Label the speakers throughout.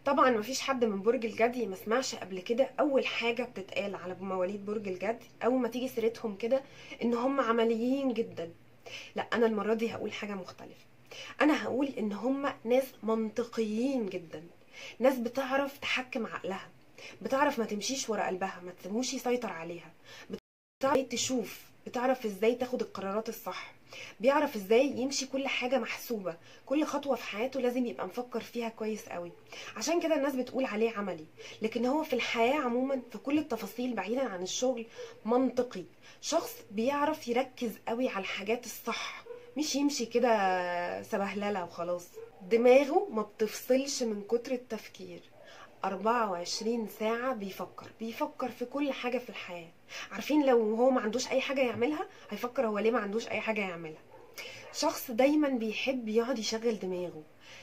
Speaker 1: طبعا مفيش حد من برج الجدي ما سمعش قبل كده اول حاجه بتتقال على مواليد برج الجدي اول ما تيجي سيرتهم كده ان هم عمليين جدا لا انا المره دي هقول حاجه مختلفه انا هقول ان هم ناس منطقيين جدا ناس بتعرف تحكم عقلها بتعرف ما تمشيش ورا قلبها ما تسيبوش يسيطر عليها بتعرف تشوف بتعرف ازاي تاخد القرارات الصح بيعرف ازاي يمشي كل حاجة محسوبة كل خطوة في حياته لازم يبقى مفكر فيها كويس قوي عشان كده الناس بتقول عليه عملي لكن هو في الحياة عموما في كل التفاصيل بعيدا عن الشغل منطقي شخص بيعرف يركز قوي على الحاجات الصح مش يمشي كده سبهلله وخلاص دماغه ما بتفصلش من كتر التفكير 24 ساعة بيفكر بيفكر في كل حاجة في الحياة عارفين لو هو ما عندوش أي حاجة يعملها هيفكر هو ليه ما عندوش أي حاجة يعملها شخص دايما بيحب يقعد يشغل دماغه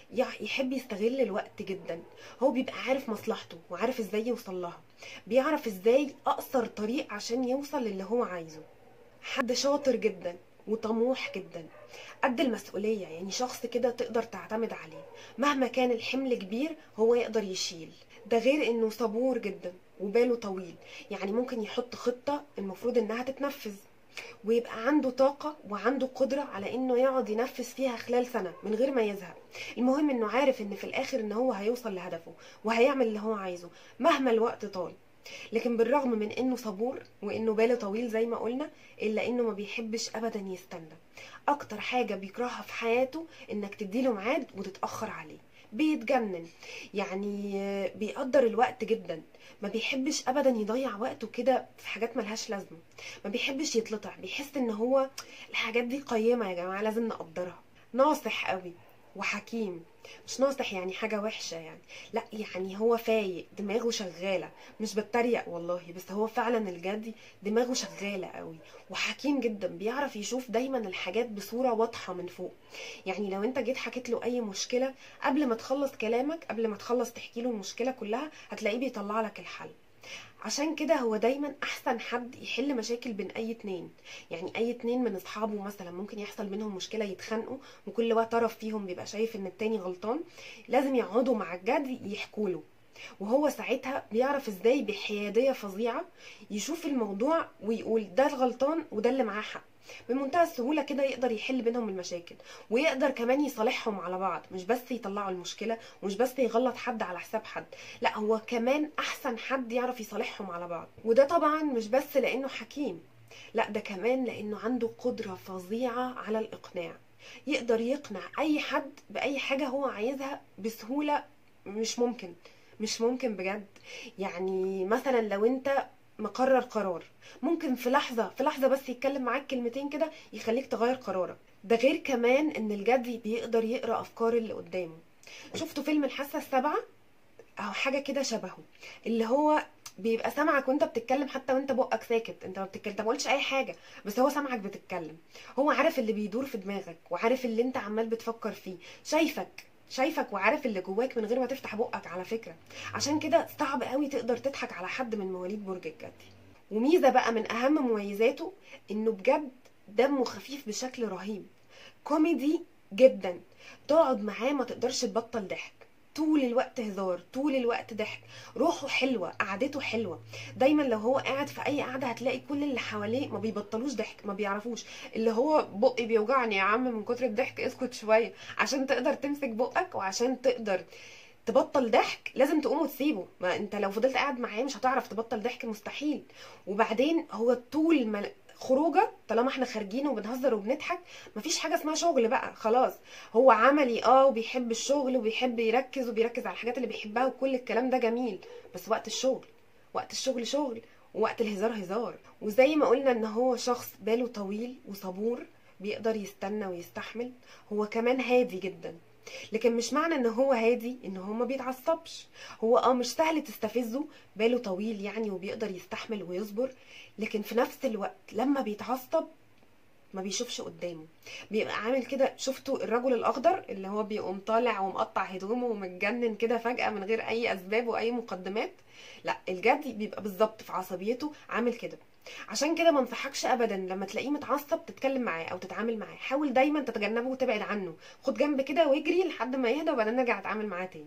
Speaker 1: يحب يستغل الوقت جدا هو بيبقى عارف مصلحته وعارف ازاي يوصل لها بيعرف ازاي اقصر طريق عشان يوصل للي هو عايزه حد شاطر جدا وطموح جدا قد المسؤولية يعني شخص كده تقدر تعتمد عليه مهما كان الحمل كبير هو يقدر يشيل ده غير انه صبور جدا وباله طويل يعني ممكن يحط خطة المفروض انها تتنفذ ويبقى عنده طاقة وعنده قدرة على انه يقعد ينفذ فيها خلال سنة من غير ما يزهق المهم انه عارف ان في الاخر ان هو هيوصل لهدفه وهيعمل اللي هو عايزه مهما الوقت طال لكن بالرغم من انه صبور وانه باله طويل زي ما قلنا الا انه ما بيحبش ابدا يستنى اكتر حاجة بيكرهها في حياته انك تديله ميعاد وتتأخر عليه بيتجنن يعني بيقدر الوقت جدا ما بيحبش ابدا يضيع وقته كده في حاجات ملهاش لازمه ما بيحبش يتلطع بيحس ان هو الحاجات دي قيمه يا جماعه لازم نقدرها ناصح قوي وحكيم مش ناصح يعني حاجة وحشة يعني لا يعني هو فايق دماغه شغالة مش بتريق والله بس هو فعلا الجدي دماغه شغالة قوي وحكيم جدا بيعرف يشوف دايما الحاجات بصورة واضحة من فوق يعني لو انت جيت حكيت له اي مشكلة قبل ما تخلص كلامك قبل ما تخلص تحكي له المشكلة كلها هتلاقيه بيطلع لك الحل عشان كده هو دايما احسن حد يحل مشاكل بين اي اتنين يعني اي اتنين من اصحابه مثلا ممكن يحصل بينهم مشكله يتخانقوا وكل وقت طرف فيهم بيبقى شايف ان التاني غلطان لازم يقعدوا مع الجد يحكوا له وهو ساعتها بيعرف ازاي بحياديه فظيعه يشوف الموضوع ويقول ده الغلطان وده اللي معاه حق بمنتهى السهولة كده يقدر يحل بينهم المشاكل ويقدر كمان يصالحهم على بعض مش بس يطلعوا المشكلة ومش بس يغلط حد على حساب حد لا هو كمان أحسن حد يعرف يصالحهم على بعض وده طبعا مش بس لأنه حكيم لا ده كمان لأنه عنده قدرة فظيعة على الإقناع يقدر يقنع أي حد بأي حاجة هو عايزها بسهولة مش ممكن مش ممكن بجد يعني مثلا لو انت مقرر قرار ممكن في لحظة في لحظة بس يتكلم معاك كلمتين كده يخليك تغير قرارك ده غير كمان ان الجدي بيقدر يقرا افكار اللي قدامه شفتوا فيلم الحاسة السابعة او حاجة كده شبهه اللي هو بيبقى سامعك وانت بتتكلم حتى وانت بقك ساكت انت ما بتتكلم انت ما قلتش اي حاجه بس هو سامعك بتتكلم هو عارف اللي بيدور في دماغك وعارف اللي انت عمال بتفكر فيه شايفك شايفك وعارف اللي جواك من غير ما تفتح بقك على فكره عشان كده صعب قوي تقدر تضحك على حد من مواليد برج الجدي وميزه بقى من اهم مميزاته انه بجد دمه خفيف بشكل رهيب كوميدي جدا تقعد معاه ما تقدرش تبطل ضحك طول الوقت هزار طول الوقت ضحك روحه حلوه قعدته حلوه دايما لو هو قاعد في اي قعده هتلاقي كل اللي حواليه ما بيبطلوش ضحك ما بيعرفوش اللي هو بقي بيوجعني يا عم من كتر الضحك اسكت شويه عشان تقدر تمسك بقك وعشان تقدر تبطل ضحك لازم تقوم وتسيبه ما انت لو فضلت قاعد معاه مش هتعرف تبطل ضحك مستحيل وبعدين هو طول ما خروجه طالما احنا خارجين وبنهزر وبنضحك مفيش حاجه اسمها شغل بقى خلاص هو عملي اه وبيحب الشغل وبيحب يركز وبيركز على الحاجات اللي بيحبها وكل الكلام ده جميل بس وقت الشغل وقت الشغل شغل ووقت الهزار هزار وزي ما قلنا ان هو شخص باله طويل وصبور بيقدر يستنى ويستحمل هو كمان هادي جدا لكن مش معنى ان هو هادي ان هو ما بيتعصبش هو اه مش سهل تستفزه باله طويل يعني وبيقدر يستحمل ويصبر لكن في نفس الوقت لما بيتعصب ما بيشوفش قدامه بيبقى عامل كده شفتوا الرجل الاخضر اللي هو بيقوم طالع ومقطع هدومه ومتجنن كده فجاه من غير اي اسباب واي مقدمات لا الجدي بيبقى بالظبط في عصبيته عامل كده عشان كده ما انصحكش ابدا لما تلاقيه متعصب تتكلم معاه او تتعامل معاه حاول دايما تتجنبه وتبعد عنه خد جنب كده واجري لحد ما يهدى وبعدين نرجع اتعامل معاه تاني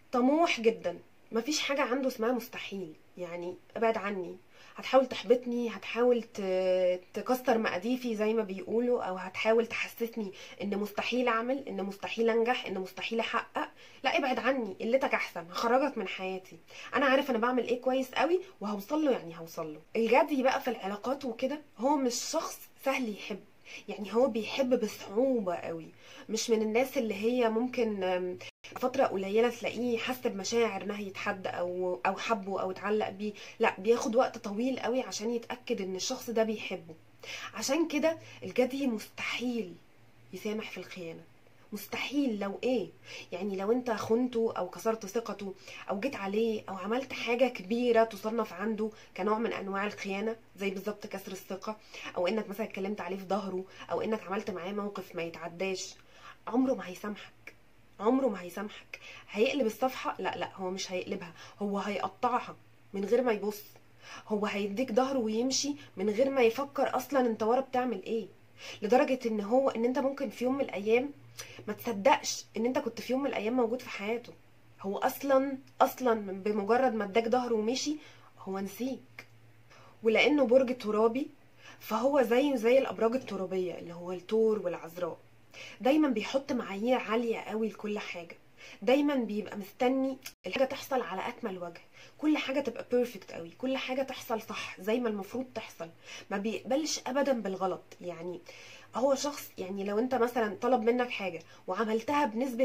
Speaker 1: طموح جدا مفيش حاجة عنده اسمها مستحيل يعني ابعد عني هتحاول تحبطني هتحاول ت- تكسر مقاديفي زي ما بيقولوا او هتحاول تحسسني ان مستحيل اعمل ان مستحيل انجح ان مستحيل احقق لا ابعد عني قلتك احسن هخرجك من حياتي انا عارف انا بعمل ايه كويس قوي وهوصل له يعني هوصل له الجدي بقى في العلاقات وكده هو مش شخص سهل يحب يعني هو بيحب بصعوبة قوي مش من الناس اللي هي ممكن أم، فترة قليلة تلاقيه حس بمشاعر ناحية حد أو أو حبه أو اتعلق بيه لا بياخد وقت طويل قوي عشان يتأكد إن الشخص ده بيحبه عشان كده الجدي مستحيل يسامح في الخيانة مستحيل لو ايه يعني لو انت خنته او كسرت ثقته او جيت عليه او عملت حاجة كبيرة تصنف عنده كنوع من انواع الخيانة زي بالظبط كسر الثقة او انك مثلا اتكلمت عليه في ظهره او انك عملت معاه موقف ما يتعداش عمره ما هيسامحك عمره ما هيسامحك هيقلب الصفحة لا لا هو مش هيقلبها هو هيقطعها من غير ما يبص هو هيديك ظهره ويمشي من غير ما يفكر اصلا انت ورا بتعمل ايه لدرجة ان هو ان انت ممكن في يوم من الايام ما تصدقش ان انت كنت في يوم من الايام موجود في حياته هو اصلا اصلا بمجرد ما اداك ظهره ومشي هو نسيك ولانه برج ترابي فهو زيه زي الابراج الترابيه اللي هو الثور والعذراء دايما بيحط معايير عاليه قوي لكل حاجه دايما بيبقى مستني الحاجه تحصل على اكمل وجه كل حاجه تبقى بيرفكت قوي كل حاجه تحصل صح زي ما المفروض تحصل ما بيقبلش ابدا بالغلط يعني هو شخص يعني لو انت مثلا طلب منك حاجه وعملتها بنسبه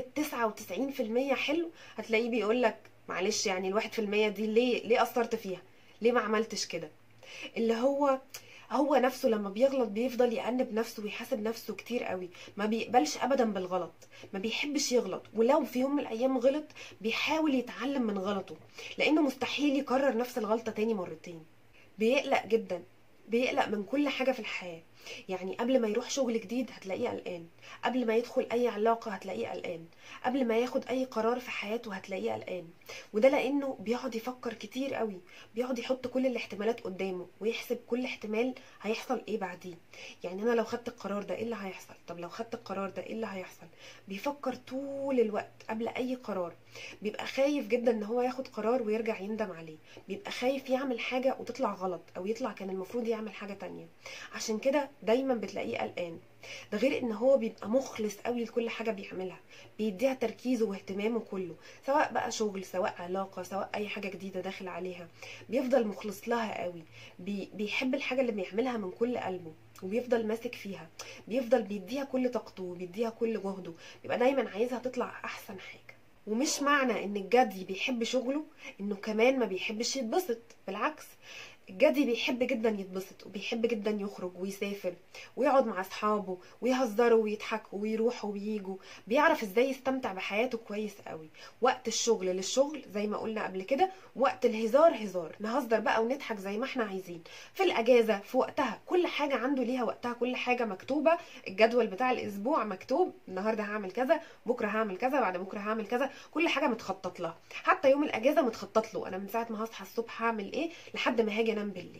Speaker 1: 99% حلو هتلاقيه بيقول لك معلش يعني الواحد في المية دي ليه ليه قصرت فيها ليه ما عملتش كده اللي هو هو نفسه لما بيغلط بيفضل يأنب نفسه ويحاسب نفسه كتير قوي ما بيقبلش ابدا بالغلط ما بيحبش يغلط ولو في يوم من الايام غلط بيحاول يتعلم من غلطه لانه مستحيل يكرر نفس الغلطة تاني مرتين بيقلق جدا بيقلق من كل حاجة في الحياة يعني قبل ما يروح شغل جديد هتلاقيه قلقان قبل ما يدخل اي علاقة هتلاقيه قلقان قبل ما ياخد اي قرار في حياته هتلاقيه قلقان وده لانه بيقعد يفكر كتير قوي بيقعد يحط كل الاحتمالات قدامه ويحسب كل احتمال هيحصل ايه بعديه يعني انا لو خدت القرار ده ايه اللي هيحصل طب لو خدت القرار ده ايه اللي هيحصل بيفكر طول الوقت قبل اي قرار بيبقى خايف جدا ان هو ياخد قرار ويرجع يندم عليه بيبقى خايف يعمل حاجة وتطلع غلط او يطلع كان المفروض يعمل حاجة تانية عشان كده دايما بتلاقيه قلقان ده غير ان هو بيبقى مخلص قوي لكل حاجه بيعملها بيديها تركيزه واهتمامه كله سواء بقى شغل سواء علاقه سواء اي حاجه جديده داخل عليها بيفضل مخلص لها قوي بي بيحب الحاجه اللي بيعملها من كل قلبه وبيفضل ماسك فيها بيفضل بيديها كل طاقته وبيديها كل جهده بيبقى دايما عايزها تطلع احسن حاجه ومش معنى ان الجدي بيحب شغله انه كمان ما بيحبش يتبسط بالعكس الجدي بيحب جدا يتبسط وبيحب جدا يخرج ويسافر ويقعد مع اصحابه ويهزروا ويضحكوا ويروحوا وييجوا بيعرف ازاي يستمتع بحياته كويس قوي وقت الشغل للشغل زي ما قلنا قبل كده وقت الهزار هزار نهزر بقى ونضحك زي ما احنا عايزين في الاجازه في وقتها كل حاجه عنده ليها وقتها كل حاجه مكتوبه الجدول بتاع الاسبوع مكتوب النهارده هعمل كذا بكره هعمل كذا بعد بكره هعمل كذا كل حاجه متخطط لها حتى يوم الاجازه متخطط له انا من ساعه ما هصحى الصبح هعمل ايه لحد ما هاجي انام بالليل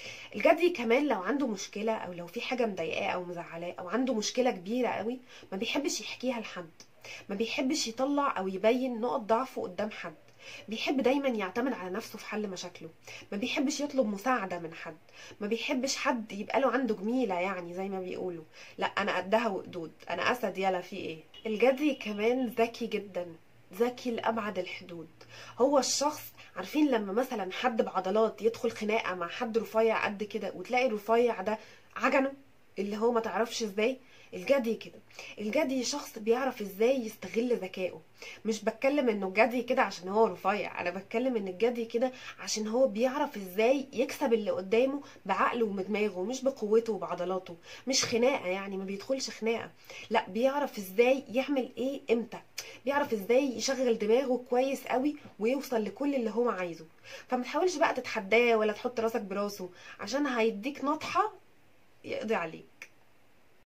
Speaker 1: الجدي كمان لو عنده مشكله او لو في حاجه مضايقاه او مزعلاه او عنده مشكله كبيره قوي ما بيحبش يحكيها لحد ما بيحبش يطلع او يبين نقط ضعفه قدام حد بيحب دايما يعتمد على نفسه في حل مشاكله ما بيحبش يطلب مساعدة من حد ما بيحبش حد يبقى له عنده جميلة يعني زي ما بيقولوا لا انا قدها وقدود انا اسد يلا في ايه الجدي كمان ذكي جدا ذكي لأبعد الحدود هو الشخص عارفين لما مثلا حد بعضلات يدخل خناقة مع حد رفيع قد كده وتلاقي الرفيع ده عجنه اللي هو ما تعرفش ازاي الجدي كده الجدي شخص بيعرف ازاي يستغل ذكائه مش بتكلم انه الجدي كده عشان هو رفيع انا بتكلم ان الجدي كده عشان هو بيعرف ازاي يكسب اللي قدامه بعقله وبدماغه مش بقوته وبعضلاته مش خناقه يعني ما بيدخلش خناقه لا بيعرف ازاي يعمل ايه امتى بيعرف ازاي يشغل دماغه كويس قوي ويوصل لكل اللي هو عايزه فما تحاولش بقى تتحداه ولا تحط راسك براسه عشان هيديك نطحه يقضي عليك